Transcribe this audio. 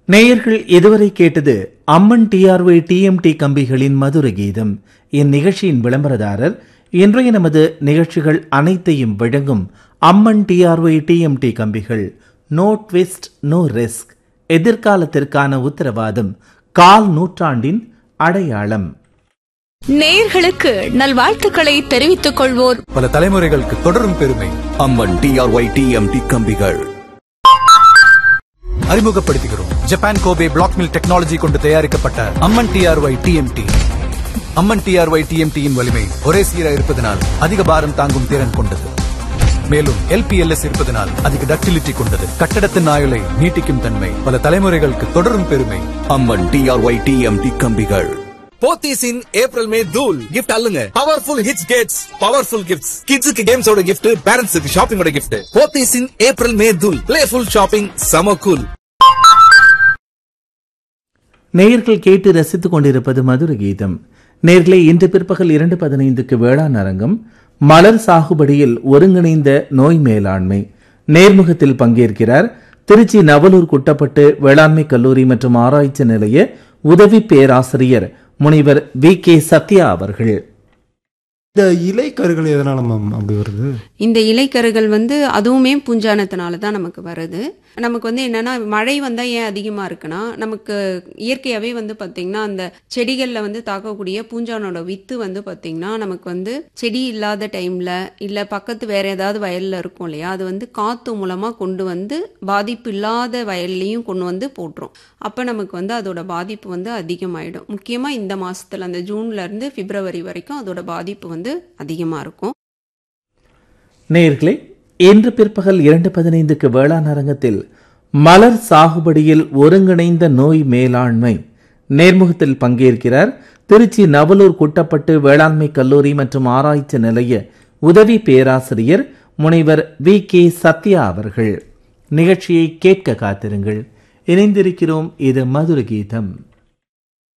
நேயர்கள் இதுவரை கேட்டது அம்மன் டிஆர்ஒய் டிஎம்டி கம்பிகளின் மதுர கீதம் இந்நிகழ்ச்சியின் விளம்பரதாரர் இன்றைய நமது நிகழ்ச்சிகள் அனைத்தையும் வழங்கும் அம்மன் டிஆர்ஒய் டிஎம்டி கம்பிகள் நோ ட்விஸ்ட் நோ ரிஸ்க் எதிர்காலத்திற்கான உத்தரவாதம் கால் நூற்றாண்டின் அடையாளம் நேயர்களுக்கு நல்வாழ்த்துக்களை தெரிவித்துக் கொள்வோர் பல தலைமுறைகளுக்கு தொடரும் பெருமை அம்மன் டிஆர்ஒய் டிஎம்டி கம்பிகள் அறிமுகப்படுத்துகிறோம் Japan Kobe black mill technology கொண்டு தயாரிக்கப்பட்ட Amman TRY TMT Amman TRY டிஎம்டியின் வலிமை ஒரே சீரா இருப்பதனால் அதிக பாரம் தாங்கும் திறன் கொண்டது மேலும் எல்பிஎல்எஸ் இருப்பதனால் அதிக டக்டிலிட்டி கொண்டது கட்டடத்தின் ஆயுளை நீட்டிக்கும் தன்மை பல தலைமுறைகளுக்கு தொடரும் பெருமை அம்மன் டிஆர்ஒய் டிஎம்டி கம்பிகள் போத்தீஸ் இன் ஏப்ரல் மே தூல் கிஃப்ட் அல்லுங்க powerful hits gets powerful gifts கிட்ஸுக்கு கேம்ஸோட கிஃப்ட் பேரண்ட்ஸுக்கு ஷாப்பிங்கோட gift Pothys in April May தூல் பிளேஃபுல் ஷாப்பிங் சம கூல் நேயர்கள் கேட்டு ரசித்துக் கொண்டிருப்பது மதுர கீதம் நேர்களே இன்று பிற்பகல் இரண்டு பதினைந்துக்கு வேளாண் அரங்கம் மலர் சாகுபடியில் ஒருங்கிணைந்த நோய் மேலாண்மை நேர்முகத்தில் பங்கேற்கிறார் திருச்சி நவலூர் குட்டப்பட்டு வேளாண்மை கல்லூரி மற்றும் ஆராய்ச்சி நிலைய உதவி பேராசிரியர் முனைவர் வி கே சத்யா அவர்கள் இந்த இலை கருகள் எதனால மேம் அப்படி வருது இந்த இலைக்கருகள் வந்து அதுவுமே பூஞ்சானத்தினால தான் நமக்கு வருது நமக்கு வந்து என்னன்னா மழை வந்தால் ஏன் அதிகமாக இருக்குன்னா நமக்கு இயற்கையாகவே வந்து பார்த்திங்கன்னா அந்த செடிகளில் வந்து தாக்கக்கூடிய பூஞ்சானோட வித்து வந்து பார்த்திங்கன்னா நமக்கு வந்து செடி இல்லாத டைமில் இல்லை பக்கத்து வேற ஏதாவது வயலில் இருக்கும் இல்லையா அது வந்து காற்று மூலமாக கொண்டு வந்து பாதிப்பு இல்லாத வயல்லையும் கொண்டு வந்து போட்டுரும் அப்போ நமக்கு வந்து அதோட பாதிப்பு வந்து அதிகமாயிடும் முக்கியமாக இந்த மாதத்தில் அந்த ஜூன்லேருந்து பிப்ரவரி வரைக்கும் அதோட பாதிப்பு வந்து அதிகமாக இருக்கும் நேயர்களே இன்று பிற்பகல் இரண்டு பதினைந்துக்கு வேளாண் அரங்கத்தில் மலர் சாகுபடியில் ஒருங்கிணைந்த நோய் மேலாண்மை நேர்முகத்தில் பங்கேற்கிறார் திருச்சி நவலூர் குட்டப்பட்டு வேளாண்மை கல்லூரி மற்றும் ஆராய்ச்சி நிலைய உதவி பேராசிரியர் முனைவர் வி கே சத்யா அவர்கள் நிகழ்ச்சியை கேட்க காத்திருங்கள் இணைந்திருக்கிறோம் இது மதுர கீதம்